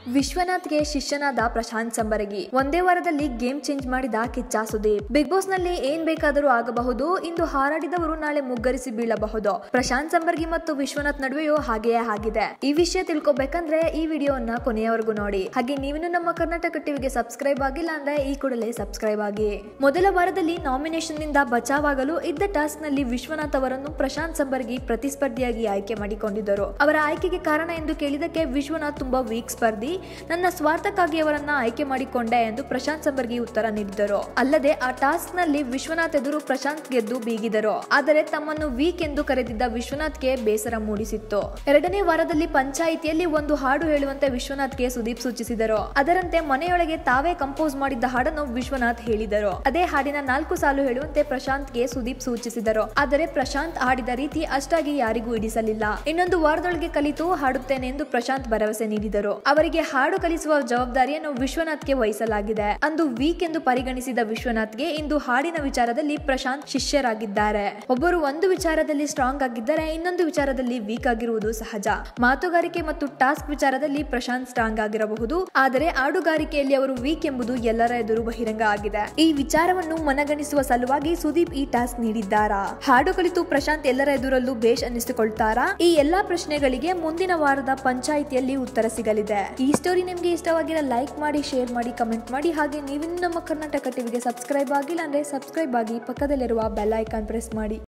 ವಿಶ್ವನಾಥ್ಗೆ ಶಿಷ್ಯನಾದ ಪ್ರಶಾಂತ್ ಸಂಬರಗಿ ಒಂದೇ ವಾರದಲ್ಲಿ game change ಮಾಡಿದ ಕಿಚ್ಚ ಸುದೀಪ್ ಬಿಗ್ ಬಾಸ್ ನಲ್ಲಿ ಏನ್ ಬೇಕಾದರೂ ಆಗಬಹುದು ಇಂದು ಹಾರಾಡಿದವರು ನಾಳೆ ಮುಗ್ಗರಿಸಿ ಬೀಳಬಹುದು ಪ್ರಶಾಂತ್ ಸಂಬರ್ಗಿ ಮತ್ತು ವಿಶ್ವನಾಥ್ ನಡುವೆಯೂ ಹಾಗೆಯೇ ಆಗಿದೆ ಈ ವಿಷಯ ತಿಳ್ಕೊಬೇಕಂದ್ರೆ ಈ ವಿಡಿಯೋವನ್ನ ಕೊನೆಯವರೆಗೂ ನೋಡಿ ಹಾಗೆ ನೀವಿನ್ನು ನಮ್ಮ ಕರ್ನಾಟಕ ಟಿವಿಗೆ ಸಬ್ಸ್ಕ್ರೈಬ್ ಆಗಿಲ್ಲ ಅಂದ್ರೆ ಈ ಕೂಡಲೇ ಸಬ್ಸ್ಕ್ರೈಬ್ ಆಗಿ ಮೊದಲ ವಾರದಲ್ಲಿ ನಾಮಿನೇಷನ್ ನಿಂದ ಬಚಾವಾಗಲು ಇದ್ದ ಟಾಸ್ಕ್ ನಲ್ಲಿ ವಿಶ್ವನಾಥ್ ಅವರನ್ನು ಪ್ರಶಾಂತ್ ಸಂಬರ್ಗಿ ಪ್ರತಿಸ್ಪರ್ಧಿಯಾಗಿ ಆಯ್ಕೆ ಮಾಡಿಕೊಂಡಿದ್ದರು ಅವರ ಆಯ್ಕೆಗೆ ಕಾರಣ ಎಂದು ಕೇಳಿದಕ್ಕೆ ವಿಶ್ವನಾಥ್ ತುಂಬಾ ವೀಕ್ ಸ್ಪರ್ಧಿ ನನ್ನ ಸ್ವಾರ್ಥಕ್ಕಾಗಿ ಅವರನ್ನ ಆಯ್ಕೆ ಮಾಡಿಕೊಂಡೆ ಎಂದು ಪ್ರಶಾಂತ್ ಸಂಬರ್ಗಿ ಉತ್ತರ ನೀಡಿದರು ಅಲ್ಲದೆ ಆ ಟಾಸ್ಕ್ ನಲ್ಲಿ ವಿಶ್ವನಾಥ್ ಎದುರು ಪ್ರಶಾಂತ್ ಗೆದ್ದು ಬೀಗಿದರು ಆದರೆ ತಮ್ಮನ್ನು ವೀಕ್ ಎಂದು ಕರೆದಿದ್ದ ವಿಶ್ವನಾಥ್ಗೆ ಬೇಸರ ಮೂಡಿಸಿತ್ತು ಎರಡನೇ ವಾರದಲ್ಲಿ ಪಂಚಾಯಿತಿಯಲ್ಲಿ ಒಂದು ಹಾಡು ಹೇಳುವಂತೆ ವಿಶ್ವನಾಥ್ಗೆ ಸುದೀಪ್ ಸೂಚಿಸಿದರು ಅದರಂತೆ ಮನೆಯೊಳಗೆ ತಾವೇ ಕಂಪೋಸ್ ಮಾಡಿದ್ದ ಹಾಡನ್ನು ವಿಶ್ವನಾಥ್ ಹೇಳಿದರು ಅದೇ ಹಾಡಿನ ನಾಲ್ಕು ಸಾಲು ಹೇಳುವಂತೆ ಪ್ರಶಾಂತ್ಗೆ ಸುದೀಪ್ ಸೂಚಿಸಿದರು ಆದರೆ ಪ್ರಶಾಂತ್ ಹಾಡಿದ ರೀತಿ ಅಷ್ಟಾಗಿ ಯಾರಿಗೂ ಹಿಡಿಸಲಿಲ್ಲ ಇನ್ನೊಂದು ವಾರದೊಳಗೆ ಕಲಿತು ಹಾಡುತ್ತೇನೆ ಎಂದು ಪ್ರಶಾಂತ್ ಭರವಸೆ ನೀಡಿದರು ಅವರಿಗೆ ಹಾಡು ಕಲಿಸುವ ಜವಾಬ್ದಾರಿಯನ್ನು ವಿಶ್ವನಾಥ್ಗೆ ವಹಿಸಲಾಗಿದೆ ಅಂದು ವೀಕ್ ಎಂದು ಪರಿಗಣಿಸಿದ ವಿಶ್ವನಾಥ್ಗೆ ಇಂದು ಹಾಡಿನ ವಿಚಾರದಲ್ಲಿ ಪ್ರಶಾಂತ್ ಶಿಷ್ಯರಾಗಿದ್ದಾರೆ ಒಬ್ಬರು ಒಂದು ವಿಚಾರದಲ್ಲಿ ಸ್ಟ್ರಾಂಗ್ ಆಗಿದ್ದರೆ ಇನ್ನೊಂದು ವಿಚಾರದಲ್ಲಿ ವೀಕ್ ಆಗಿರುವುದು ಸಹಜ ಮಾತುಗಾರಿಕೆ ಮತ್ತು ಟಾಸ್ಕ್ ವಿಚಾರದಲ್ಲಿ ಪ್ರಶಾಂತ್ ಸ್ಟ್ರಾಂಗ್ ಆಗಿರಬಹುದು ಆದರೆ ಆಡುಗಾರಿಕೆಯಲ್ಲಿ ಅವರು ವೀಕ್ ಎಂಬುದು ಎಲ್ಲರ ಎದುರು ಬಹಿರಂಗ ಆಗಿದೆ ಈ ವಿಚಾರವನ್ನು ಮನಗಣಿಸುವ ಸಲುವಾಗಿ ಸುದೀಪ್ ಈ ಟಾಸ್ಕ್ ನೀಡಿದ್ದಾರಾ ಹಾಡು ಕಲಿತು ಪ್ರಶಾಂತ್ ಎಲ್ಲರ ಎದುರಲ್ಲೂ ಬೇಷ್ ಅನ್ನಿಸಿಕೊಳ್ತಾರಾ ಈ ಎಲ್ಲಾ ಪ್ರಶ್ನೆಗಳಿಗೆ ಮುಂದಿನ ವಾರದ ಪಂಚಾಯಿತಿಯಲ್ಲಿ ಉತ್ತರ ಸಿಗಲಿದೆ ಈ ಸ್ಟೋರಿ ನಿಮ್ಗೆ ಇಷ್ಟವಾಗಿರೋ ಲೈಕ್ ಮಾಡಿ ಶೇರ್ ಮಾಡಿ ಕಮೆಂಟ್ ಮಾಡಿ ಹಾಗೆ ನೀವಿನ್ನು ನಮ್ಮ ಕರ್ನಾಟಕ ಟಿವಿಗೆ ಸಬ್ಸ್ಕ್ರೈಬ್ ಆಗಿಲ್ಲ ಅಂದ್ರೆ ಸಬ್ಸ್ಕ್ರೈಬ್ ಆಗಿ ಪಕ್ಕದಲ್ಲಿರುವ ಬೆಲ್ ಐಕಾನ್ ಪ್ರೆಸ್ ಮಾಡಿ